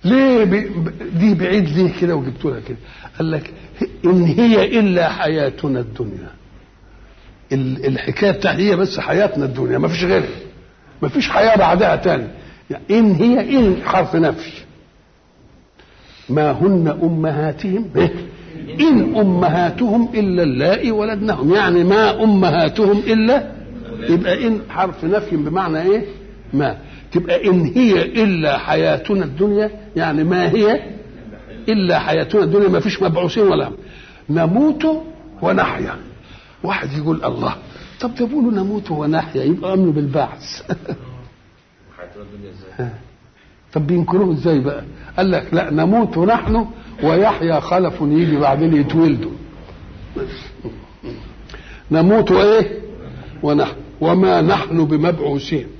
ليه ب... ب- دي بعيد ليه كده وجبت لها كده قال لك ان هي الا حياتنا الدنيا ال- الحكايه بتاعتي هي بس حياتنا الدنيا ما فيش غيرها ما فيش حياه بعدها تاني يعني ان هي ان حرف نفي ما هن امهاتهم إيه؟ ان امهاتهم الا اللائي ولدنهم يعني ما امهاتهم الا يبقى ان حرف نفي بمعنى ايه ما تبقى ان هي الا حياتنا الدنيا يعني ما هي الا حياتنا الدنيا ما فيش مبعوثين ولا نموت ونحيا واحد يقول الله طب ده بيقولوا نموت ونحيا يبقى امنوا بالبعث طب بينكروه ازاي بقى قال لك لا نموت نحن ويحيى خلف يجي بعدين يتولدوا نموت ايه ونحن وما نحن بمبعوثين